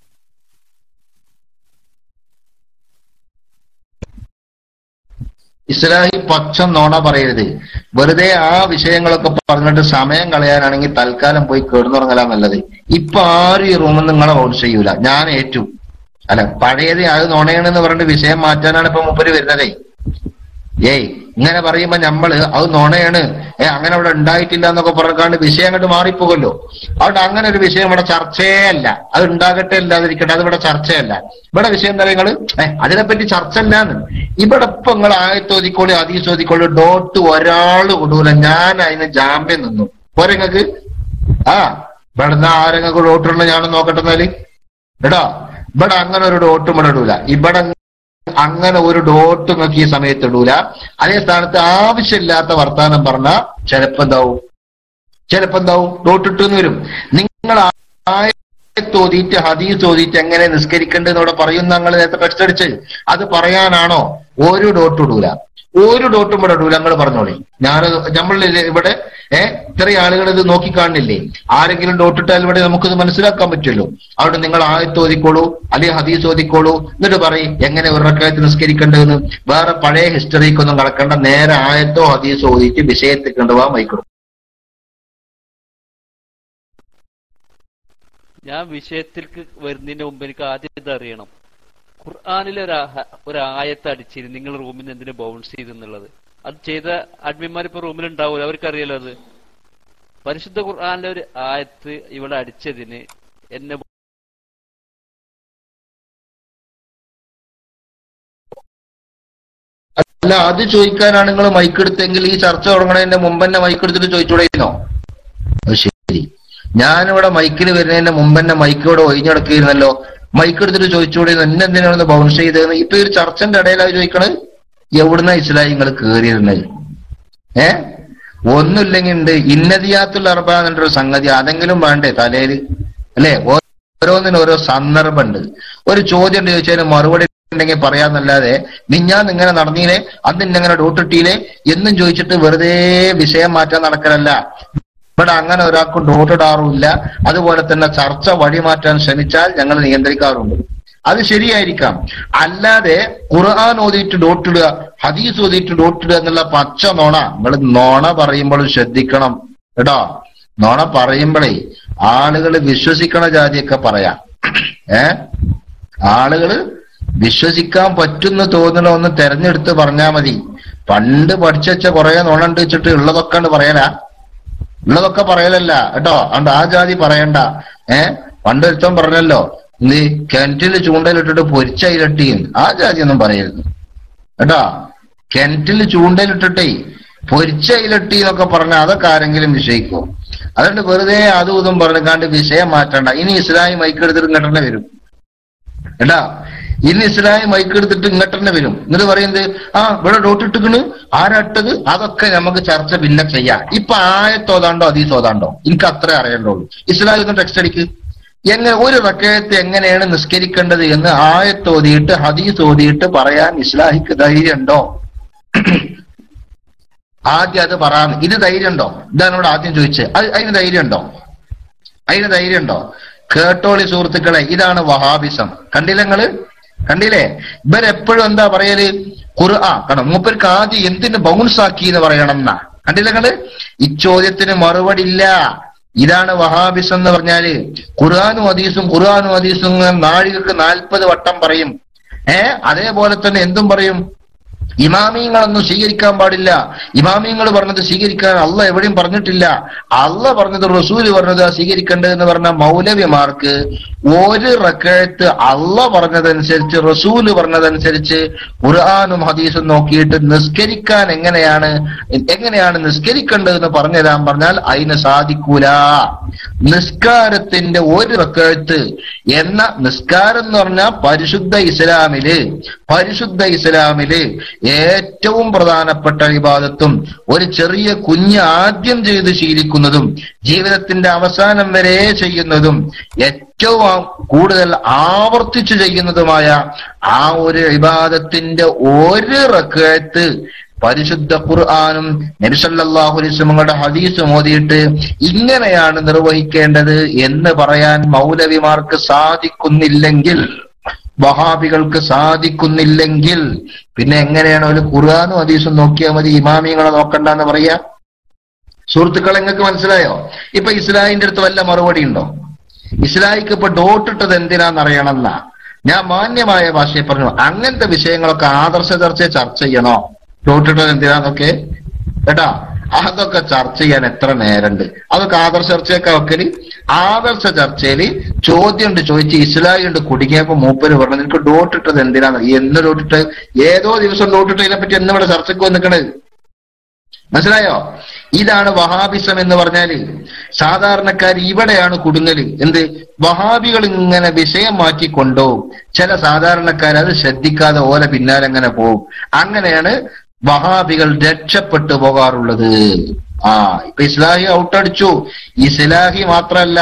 ഇസ്ലാഹി പക്ഷം നോണ പറയരുത് വെറുതെ ആ വിഷയങ്ങളൊക്കെ പറഞ്ഞിട്ട് സമയം കളയാനാണെങ്കിൽ തൽക്കാലം പോയി കിടന്നുറങ്ങലാ നല്ലത് ഇപ്പൊ ആരും ഈ റൂമിൽ നിങ്ങളെ വോട്ട് ചെയ്യൂല ഞാൻ ഏറ്റു അല്ല പഴയത് അത് നോണയാണെന്ന് പറഞ്ഞിട്ട് വിഷയം മാറ്റാനാണ് ഇപ്പൊ മുപ്പര് വരുന്നതേ ഏയ് ഇങ്ങനെ പറയുമ്പോ നമ്മള് അത് നോണയാണ് ഏ അങ്ങനെ അവിടെ ഉണ്ടായിട്ടില്ല എന്നൊക്കെ പറഞ്ഞാണ്ട് വിഷയം അങ്ങോട്ട് മാറിപ്പോകല്ലോ അതുകൊണ്ട് അങ്ങനെ ഒരു വിഷയം ഇവിടെ ചർച്ചയേ അല്ല അത് ഉണ്ടാകട്ടെ ഇല്ലാതിരിക്കട്ടെ അത് ഇവിടെ ചർച്ചയല്ല ഇവിടെ വിഷയം എന്താ നിങ്ങള് ഏ അതിനെപ്പറ്റി ചർച്ച അല്ലാന്ന് ഇവിടെ ഇപ്പൊ നിങ്ങൾ ആയത്തോതിക്കോളി അതീസോതിക്കോളി ഡോട്ട് ഒരാള് കൊണ്ടൂല ഞാൻ അതിന് ജാമ്യം നിന്നു പോരെ നിങ്ങക്ക് ആ ഇവിടെ ആരെങ്കിലും ഡോട്ടിടണം ഞാനൊന്ന് നോക്കട്ടെ എന്നാല് എടാ ഇവിടെ അങ്ങനെ ഒരു ഡോട്ടും ഇവിടെ ഇടൂല ഇവിടെ അങ്ങനെ ഒരു ഡോട്ട് നിങ്ങൾക്ക് ഈ സമയത്ത് ഇടൂല അതേ സ്ഥാനത്ത് ആവശ്യമില്ലാത്ത വർത്താനം പറഞ്ഞ ചിലപ്പോ എന്താവും ചിലപ്പോ എന്താവും ഡോട്ട് ഇട്ടെന്ന് വരും നിങ്ങൾ തോതിയിട്ട് ഹദീസ് തോതിയിട്ട് എങ്ങനെ നിസ്കരിക്കേണ്ടത് ഇവിടെ പറയുന്ന ഞങ്ങൾ നേരത്തെ കടിച്ചടിച്ച് അത് പറയാനാണോ ഒരു ഡോട്ട് ഇടൂല ഒരു ഡോട്ടും ഇവിടെ ഇടൂല ഞങ്ങൾ പറഞ്ഞോളി ഞാൻ നമ്മൾ ഇവിടെ ഏഹ് ഇത്രയും ആളുകൾ ഇത് നോക്കിക്കാണില്ലേ ആരെങ്കിലും ഡോട്ടിട്ടാൽ ഇവിടെ നമുക്കിത് മനസ്സിലാക്കാൻ പറ്റുമല്ലോ അവിടെ നിങ്ങൾ ആയത്ത് ഓതിക്കോളൂ അല്ലെങ്കിൽ ഹദീസ് ഓതിക്കോളൂ എന്നിട്ട് പറയും എങ്ങനെ ഒരു റക്കായത്ത് നിസ്കരിക്കേണ്ടതെന്ന് വേറെ പഴയ ഹിസ്റ്ററിക്കൊന്നും കടക്കേണ്ട നേരെ ആയത്തോ ഹദീസോ ഓതിയിട്ട് വിഷയത്തിൽ കൊണ്ടുപോകാൻ വൈക്കണം ഞാൻ വിഷയത്തിലേക്ക് വരുന്നതിന് മുമ്പ് എനിക്ക് ആദ്യം ഇത് അറിയണം ഖുർആാനിലെ ഒരു ആഹ- ഒരു ആയത്ത് അടിച്ചിരുന്നു നിങ്ങൾ റൂമിൽ നിന്ന് എന്തിനു ബൗൺസ് ചെയ്തെന്നുള്ളത് അത് ചെയ്ത അഡ്മിന്മാർ ഇപ്പൊ റൂമിൽ ഉണ്ടാവൂല അവർക്കറിയാലോ അത് പരിശുദ്ധ ഖുർആാനിലെ ഒരു ആയത്ത് ഇവിടെ അടിച്ചതിന് എന്നെ അല്ല അത് ചോദിക്കാനാണ് നിങ്ങൾ മൈക്കെടുത്തെങ്കിൽ ഈ ചർച്ച തുടങ്ങണതിന്റെ മുമ്പ് തന്നെ മൈക്കെടുത്തിട്ട് ചോദിച്ചൂടെയിരുന്നോ അത് ശരി ഞാനിവിടെ മൈക്കിൽ വരുന്നതിന്റെ മുമ്പ് തന്നെ മൈക്കോടെ ഒഴിഞ്ഞടക്കിയിരുന്നല്ലോ മൈക്കെടുത്തിട്ട് ചോദിച്ചൂടെ എന്നെ എന്തിനാണ് ബൗൺസ് ചെയ്തതെന്ന് ഇപ്പൊ ഈ ഒരു ചർച്ചന്റെ ഇടയിലാണ് ചോദിക്കണത് എവിടുന്ന ഇസ്ലായി നിങ്ങൾ കേറിയിരുന്നത് ഏ ഒന്നുമില്ലെങ്കിൽ ഉണ്ട് ഇന്നതിയാത്തുൽ അർബ എന്നൊരു സംഗതി അതെങ്കിലും വേണ്ടേ തലയിൽ അല്ലെ ഓരോന്നിനും ഓരോ സന്ദർഭമുണ്ട് ഒരു ചോദ്യം ഉണ്ട് ചോദിച്ചതിന് മറുപടി ഉണ്ടെങ്കിൽ പറയാന്നല്ലാതെ മിഞ്ഞാന്ന് ഇങ്ങനെ നടന്നീനെ അന്ന് ഇന്നങ്ങനെ ഡോട്ടിട്ടീനെ എന്നും ചോദിച്ചിട്ട് വെറുതെ വിഷയം മാറ്റാൻ നടക്കലല്ല ഇവിടെ അങ്ങനെ ഒരാൾക്കും ഡോട്ടിടാറുമില്ല അതുപോലെ തന്നെ ചർച്ച വഴിമാറ്റാൻ ശ്രമിച്ചാൽ ഞങ്ങൾ നിയന്ത്രിക്കാറുണ്ട് അത് ശരിയായിരിക്കാം അല്ലാതെ ഖുർആൻ ഓതിയിട്ട് ഡോട്ടിടുക ഹദീസ് ഓതിയിട്ട് ഡോട്ടിടുക എന്നുള്ള പച്ച നോണ നിങ്ങൾ നോണ പറയുമ്പോൾ ശ്രദ്ധിക്കണം കേട്ടോ നോണ പറയുമ്പോഴേ ആളുകൾ വിശ്വസിക്കണ ജാതിയൊക്കെ പറയാം ഏ ആളുകള് വിശ്വസിക്കാൻ പറ്റുന്ന തോന്നണ ഒന്ന് തെരഞ്ഞെടുത്ത് പറഞ്ഞാ മതി പണ്ട് പഠിച്ചു വെച്ച കുറെ നുണണ്ട് വെച്ചിട്ട് ഉള്ളതൊക്കെ ഉണ്ട് പറയലാ ഉള്ളതൊക്കെ പറയലല്ല കേട്ടോ അതുകൊണ്ട് ആ ജാതി പറയണ്ട ഏ പണ്ട് ഒരുത്തൻ പറഞ്ഞല്ലോ എന്ത് കിണറ്റിൽ ചൂണ്ടയിലിട്ടിട്ട് പൊരിച്ചയിലട്ടിയും ആ ജാതി ഒന്നും പറയരുത് കേട്ടോ കിണറ്റിൽ ചൂണ്ടയിലിട്ടിട്ടേ പൊരിച്ചയിലട്ടി എന്നൊക്കെ പറഞ്ഞ അതൊക്കെ ആരെങ്കിലും വിഷയിക്കും അതുകൊണ്ട് വെറുതെ അതും ഇതും പറഞ്ഞാണ്ട് വിഷയം മാറ്റണ്ട ഇനി ഇസ്ലാമി മൈക്കെടുത്തിട്ട് ഇങ്ങോട്ട് തന്നെ വരും കേട്ടാ ഇന്ന് ഇസ്ലാമി മൈക്കെടുത്തിട്ട് ഇങ്ങോട്ട് തന്നെ വരും എന്നിട്ട് പറയുന്നത് ആ ഇവിടെ ഡോട്ട് ഇട്ടിക്കണ് ആരാട്ടത് അതൊക്കെ നമുക്ക് ചർച്ച പിന്നെ ചെയ്യാം ഇപ്പൊ ആയത്തോതാണ്ടോ അതീസോതാണ്ടോ എനിക്ക് അത്രേ അറിയണ്ടുള്ളൂ ഇസ്ലാമി ഒന്ന് ടെക്സ്റ്റ് അടിക്ക് എങ്ങനെ ഒരു റക്കയത്ത് എങ്ങനെയാണ് നിസ്കരിക്കേണ്ടത് എന്ന് ആയത്തോതിയിട്ട് ഹദീസ് ഓതിയിട്ട് പറയാൻ ഇസ്ലാഹിക്ക് ധൈര്യമുണ്ടോ ആദ്യം അത് പറയാം ഇത് ധൈര്യമുണ്ടോ ഇതാണ് ഇവിടെ ആദ്യം ചോദിച്ചത് അത് അതിന് ധൈര്യമുണ്ടോ അതിന് ധൈര്യമുണ്ടോ കേട്ടോളി സുഹൃത്തുക്കളെ ഇതാണ് വഹാബിസം കണ്ടില്ല നിങ്ങള് കണ്ടില്ലേ ഇവരെപ്പോഴും എന്താ പറയല് ഖുർആ കാരണം മൂപ്പർക്ക് ആദ്യം എന്തിന് ബൗൺസ് ആക്കി എന്ന് പറയണം എന്നാ കണ്ടില്ല നിങ്ങള് ഇച്ചോദ്യത്തിന് മറുപടി ഇല്ല ഇതാണ് വഹാബിസം എന്ന് പറഞ്ഞാല് ഖുർആാനും ഹദീസും ഖുർആാനും ഹദീസും ഇങ്ങനെ നാഴികക്ക് നാൽപ്പത് വട്ടം പറയും ഏ അതേപോലെ തന്നെ എന്തും പറയും ഇമാമിയങ്ങളൊന്നും സ്വീകരിക്കാൻ പാടില്ല ഇമാമിയങ്ങൾ പറഞ്ഞത് സ്വീകരിക്കാൻ അല്ല എവിടെയും പറഞ്ഞിട്ടില്ല അല്ല പറഞ്ഞത് റസൂല് പറഞ്ഞത് സ്വീകരിക്കേണ്ടത് എന്ന് പറഞ്ഞ മൗലവിമാർക്ക് ഒരു റക്കഴത്ത് അല്ല പറഞ്ഞതനുസരിച്ച് റസൂല് പറഞ്ഞതനുസരിച്ച് ഖുർആാനും ഹദീസും നോക്കിയിട്ട് നിസ്കരിക്കാൻ എങ്ങനെയാണ് എങ്ങനെയാണ് നിസ്കരിക്കേണ്ടതെന്ന് പറഞ്ഞു തരാൻ പറഞ്ഞാൽ അതിന് സാധിക്കൂല നിസ്കാരത്തിന്റെ ഒരു റക്കഴത്ത് എന്ന നിസ്കാരം എന്ന് പറഞ്ഞാൽ പരിശുദ്ധ ഇസ്ലാമില് പരിശുദ്ധ ഇസ്ലാമില് ഏറ്റവും പ്രധാനപ്പെട്ട വിവാദത്തും ഒരു ചെറിയ കുഞ്ഞ് ആദ്യം ചെയ്ത് ശീലിക്കുന്നതും ജീവിതത്തിന്റെ അവസാനം വരെ ചെയ്യുന്നതും ഏറ്റവും ആ- കൂടുതൽ ആവർത്തിച്ചു ചെയ്യുന്നതുമായ ആ ഒരു വിവാദത്തിന്റെ ഒരു റക്കഴത്ത് പരിശുദ്ധ ഖുർആാനും നബിസല്ലാഹു അലൈസ്മങ്ങളുടെ ഹദീസും ഓതിയിട്ട് ഇങ്ങനെയാണ് നിർവഹിക്കേണ്ടത് എന്ന് പറയാൻ മൗലവിമാർക്ക് സാധിക്കുന്നില്ലെങ്കിൽ വഹാബികൾക്ക് സാധിക്കുന്നില്ലെങ്കിൽ പിന്നെ എങ്ങനെയാണ് ഒരു ഖുർആാനും ഹദീസും നോക്കിയാൽ മതി ഇമാമിയങ്ങളെ നോക്കണ്ടെന്ന് പറയാ സുഹൃത്തുക്കളെ നിങ്ങൾക്ക് മനസ്സിലായോ ഇപ്പൊ ഇസ്ലാഹിന്റെ അടുത്ത് വല്ല മറുപടി ഉണ്ടോ ഇസ്ലാഹിക്ക് ഇപ്പൊ ഡോട്ടിട്ടത് എന്തിനാന്ന് അറിയണമെന്നാ ഞാൻ മാന്യമായ ഭാഷയിൽ പറഞ്ഞു അങ്ങനത്തെ വിഷയങ്ങളൊക്കെ ആദർശ ചർച്ച ചർച്ച ചെയ്യണോ ഡോട്ടിട്ടത് എന്തിനാന്നൊക്കെ കേട്ടാ അതൊക്കെ ചർച്ച ചെയ്യാൻ എത്ര നേരമുണ്ട് അതൊക്കെ ആദർശ ചർച്ചയൊക്കെ വെക്കല് ആദർശ ചർച്ചയില് ചോദ്യം ഉണ്ട് ചോദിച്ച് ഇസ്ലാഹി ഉണ്ട് കുടുങ്ങിയപ്പോ മൂപ്പര് പറഞ്ഞു നിനക്ക് ഡോട്ടിട്ടത് എന്തിനാന്ന് എന്ന് ഡോട്ടിട്ട് ഏതോ ദിവസം ഡോട്ടിട്ടതിനെ പറ്റി എന്ന് ഇവിടെ ചർച്ചയ്ക്ക് വന്നിക്കണത് മനസ്സിലായോ ഇതാണ് വഹാബിസം എന്ന് പറഞ്ഞാല് സാധാരണക്കാർ ഇവിടെയാണ് കുടുങ്ങല് എന്ത് വഹാബികൾ ഇങ്ങനെ വിഷയം മാറ്റിക്കൊണ്ടോ ചില സാധാരണക്കാർ അത് ശ്രദ്ധിക്കാതെ ഓല പിന്നാലെ അങ്ങനെ പോകും അങ്ങനെയാണ് വഹാബികൾ രക്ഷപ്പെട്ടു പോകാറുള്ളത് ആ ഇപ്പൊ ഇസ്ലാഹി ഔട്ടടിച്ചു ഇസ്ലാഹി മാത്രല്ല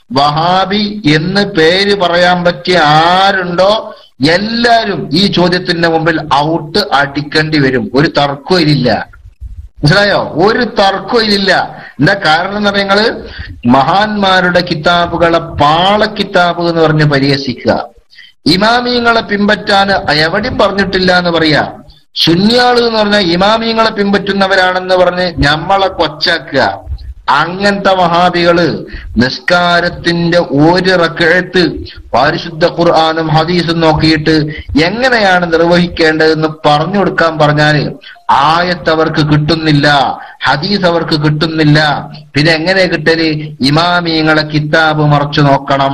വഹാബി എന്ന് പേര് പറയാൻ പറ്റിയ ആരുണ്ടോ എല്ലാരും ഈ ചോദ്യത്തിന്റെ മുമ്പിൽ ഔട്ട് അടിക്കേണ്ടി വരും ഒരു തർക്കവും ഇതില്ല മനസ്സിലായോ ഒരു തർക്കവും ഇതില്ല എന്താ കാരണം എന്ന് പറഞ്ഞാല് മഹാന്മാരുടെ കിതാബുകളെ പാള കിതാബ് എന്ന് പറഞ്ഞ് പരിഹസിക്കുക ഇമാമിയങ്ങളെ പിൻപറ്റാൻ എവിടെയും പറഞ്ഞിട്ടില്ല എന്ന് പറയാ സുന്യാള് എന്ന് പറഞ്ഞാൽ ഇമാമിയങ്ങളെ പിൻപറ്റുന്നവരാണെന്ന് പറഞ്ഞ് ഞമ്മളെ കൊച്ചാക്കുക അങ്ങനത്തെ മഹാബികള് നിസ്കാരത്തിന്റെ ഒരു റക്കഴത്ത് പരിശുദ്ധ ഖുർആാനും ഹദീസും നോക്കിയിട്ട് എങ്ങനെയാണ് നിർവഹിക്കേണ്ടതെന്ന് പറഞ്ഞു കൊടുക്കാൻ പറഞ്ഞാല് ആയത്ത് അവർക്ക് കിട്ടുന്നില്ല ഹദീസ് അവർക്ക് കിട്ടുന്നില്ല പിന്നെ എങ്ങനെ കിട്ടല് ഇമാമിയങ്ങളെ കിതാബ് മറച്ചു നോക്കണം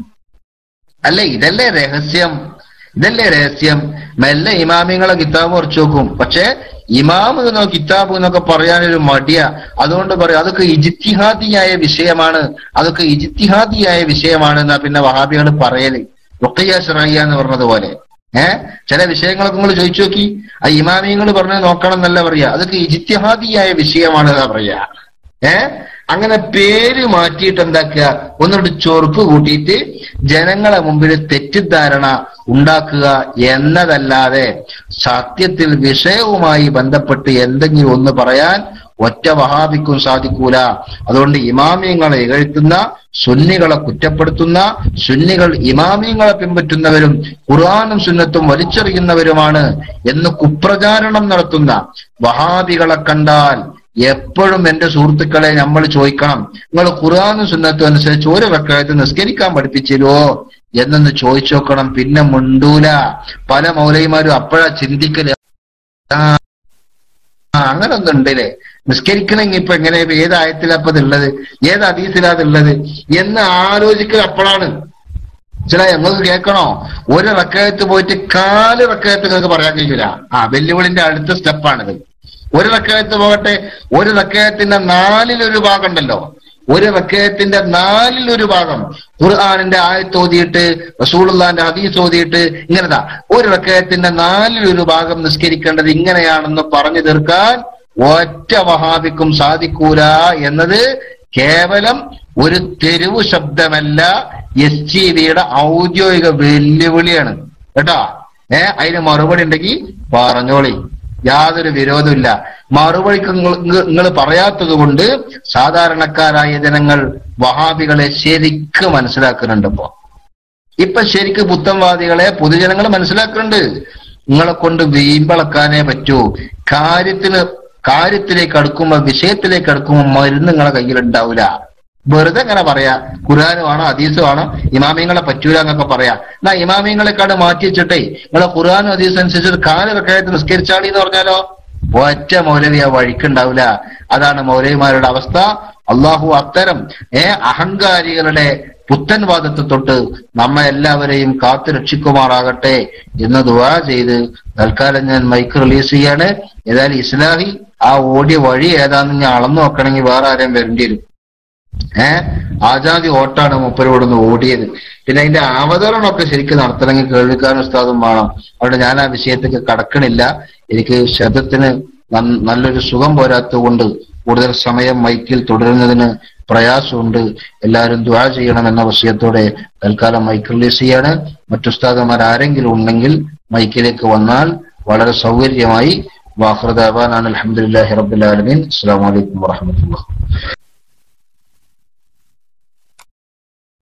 അല്ലേ ഇതല്ലേ രഹസ്യം ഇതല്ലേ രഹസ്യം മെല്ലെ ഇമാമിങ്ങളെ കിതാബ് കുറച്ച് നോക്കും പക്ഷെ ഇമാം എന്നോ കിതാബ് എന്നൊക്കെ പറയാനൊരു മടിയാ അതുകൊണ്ട് പറയും അതൊക്കെ ഇജിത്തിഹാദിയായ വിഷയമാണ് അതൊക്കെ ഇജിത്തിഹാദിയായ വിഷയമാണ് എന്നാ പിന്നെ വഹാബികൾ പറയല് റുഖയ്യ ഷറയ്യ എന്ന് പറഞ്ഞതുപോലെ ഏഹ് ചില വിഷയങ്ങളൊക്കെ നിങ്ങൾ ചോദിച്ചു നോക്കി ആ ഇമാമിയങ്ങൾ പറഞ്ഞ് നോക്കണം എന്നല്ല പറയാ അതൊക്കെ ഇജിത്തിഹാദിയായ വിഷയമാണ് എന്നാ പറയാ ഏ അങ്ങനെ പേര് മാറ്റിയിട്ട് എന്താക്കുക ഒന്നുകൊണ്ട് ചൊറുക്ക് കൂട്ടിയിട്ട് ജനങ്ങളെ മുമ്പിൽ തെറ്റിദ്ധാരണ ഉണ്ടാക്കുക എന്നതല്ലാതെ സത്യത്തിൽ വിഷയവുമായി ബന്ധപ്പെട്ട് എന്തെങ്കിലും ഒന്ന് പറയാൻ ഒറ്റ വഹാബിക്കും സാധിക്കൂല അതുകൊണ്ട് ഇമാമിയങ്ങളെ ഇകഴ്ത്തുന്ന സുന്നികളെ കുറ്റപ്പെടുത്തുന്ന സുന്നികൾ ഇമാമിയങ്ങളെ പിൻപറ്റുന്നവരും ഖുർആാനും സുന്നത്തും വലിച്ചെറിയുന്നവരുമാണ് എന്ന് കുപ്രചാരണം നടത്തുന്ന വഹാബികളെ കണ്ടാൽ എപ്പോഴും എന്റെ സുഹൃത്തുക്കളെ നമ്മൾ ചോദിക്കണം നിങ്ങൾ ഖുർആാനും സുന്നത്തും അനുസരിച്ച് ഒരു റക്കായത്ത് നിസ്കരിക്കാൻ പഠിപ്പിച്ചിരുവോ എന്നൊന്ന് ചോദിച്ചു നോക്കണം പിന്നെ മുണ്ടൂല പല മൗലൈമാരും അപ്പോഴാ ചിന്തിക്കല് ആ ആ, അങ്ങനെ ഒന്നും ഉണ്ടല്ലേ നിസ്കരിക്കണമെങ്കിൽ ഇപ്പൊ എങ്ങനെ ഏത് ആയത്തിലാ അപ്പൊ ഇതുള്ളത് ഏത് അതീസിലാ അതുള്ളത് എന്ന് ആലോചിക്കൽ അപ്പോഴാണ് ചില ഞങ്ങൾക്ക് കേൾക്കണോ ഒരു റക്കയത്ത് പോയിട്ട് കാല് റക്കയത്ത് നിങ്ങൾക്ക് പറയാൻ കഴിയില്ല ആ വെല്ലുവിളിന്റെ അടുത്ത സ്റ്റെപ്പാണിത് ഒരു റക്കയത്ത് പോകട്ടെ ഒരു റക്കയത്തിന്റെ നാലിലൊരു ഭാഗം ഉണ്ടല്ലോ ഒരു റക്കയത്തിന്റെ നാലിലൊരു ഭാഗം ഖുർആാനിന്റെ ആയത്ത് ഓതിയിട്ട് റസൂളുള്ളാന്റെ ഹദീസ് ഓതിയിട്ട് ഇങ്ങനെതാ ഒരു റക്കയത്തിന്റെ നാലിലൊരു ഭാഗം നിസ്കരിക്കേണ്ടത് ഇങ്ങനെയാണെന്ന് പറഞ്ഞു തീർക്കാൻ ഒറ്റ വഹാബിക്കും സാധിക്കൂല എന്നത് കേവലം ഒരു തെരുവ് ശബ്ദമല്ല എസ് ജി വിയുടെ ഔദ്യോഗിക വെല്ലുവിളിയാണ് കേട്ടോ ഏ അതിന് മറുപടി ഉണ്ടെങ്കിൽ പറഞ്ഞോളി യാതൊരു വിരോധമില്ല മറുപടിക്ക് നിങ്ങൾ പറയാത്തത് കൊണ്ട് സാധാരണക്കാരായ ജനങ്ങൾ വഹാബികളെ ശരിക്കും മനസ്സിലാക്കുന്നുണ്ട് ഇപ്പോ ഇപ്പൊ ശരിക്ക് പുത്തൻവാദികളെ പൊതുജനങ്ങൾ മനസ്സിലാക്കുന്നുണ്ട് നിങ്ങളെ കൊണ്ട് വീമ്പളക്കാനേ പറ്റൂ കാര്യത്തിന് കാര്യത്തിലേക്ക് അടുക്കുമ്പോ വിഷയത്തിലേക്ക് അടുക്കുമ്പോ മരുന്ന് നിങ്ങളെ കയ്യിലുണ്ടാവില്ല വെറുതെ അങ്ങനെ പറയാ ഖുർആാന് വേണം ഹദീസ് വേണം ഇമാമിങ്ങളെ പറ്റൂല എന്നൊക്കെ പറയാ എന്നാ ഇമാമിങ്ങളെക്കാട് മാറ്റി വെച്ചിട്ടേ നിങ്ങളെ ഖുർആാനും ഹദീസ് അനുസരിച്ച് കാലൊക്കെ നിസ്കരിച്ചാളി എന്ന് പറഞ്ഞാലോ ഒറ്റ മൗലവി ആ വഴിക്കുണ്ടാവില്ല അതാണ് മൗലവിമാരുടെ അവസ്ഥ അള്ളാഹു അത്തരം ഏ അഹങ്കാരികളുടെ പുത്തൻവാദത്തെ തൊട്ട് നമ്മെ എല്ലാവരെയും കാത്തു രക്ഷിക്കുമാറാകട്ടെ എന്ന് ദുവാ ചെയ്ത് തൽക്കാലം ഞാൻ മൈക്ക് റിലീസ് ചെയ്യാണ് ഏതായാലും ഇസ്ലാഹി ആ ഓടിയ വഴി ഏതാന്ന് ഞാൻ അളന്നു നോക്കണമെങ്കിൽ വേറെ ആരെയും വരേണ്ടി വരും ഏഹ് ആജാദി ഓട്ടാണ് മുപ്പരോടൊന്ന് ഓടിയത് പിന്നെ അതിന്റെ അവതരണമൊക്കെ ശരിക്കും നടത്തണമെങ്കിൽ കേൾവിക്കാരൻ ഉസ്താദും വേണം അവിടെ ഞാൻ ആ വിഷയത്തേക്ക് കടക്കണില്ല എനിക്ക് ശബ്ദത്തിന് നൻ- നല്ലൊരു സുഖം പോരാത്തത് കൊണ്ട് കൂടുതൽ സമയം മൈക്കിൽ തുടരുന്നതിന് പ്രയാസമുണ്ട് എല്ലാവരും ദ്വാ ചെയ്യണം എന്ന വിഷയത്തോടെ തൽക്കാലം മൈക്ക് റിലീസ് ചെയ്യാണ് മറ്റുസ്താദന്മാർ ആരെങ്കിലും ഉണ്ടെങ്കിൽ മൈക്കിലേക്ക് വന്നാൽ വളരെ സൗകര്യമായി വാഹൃദാബാൻ അലഹമുല്ലാഹി റബ്ബുലാലമീൻ അസ്സാം വലൈക്കും വാഹമത്തുള്ള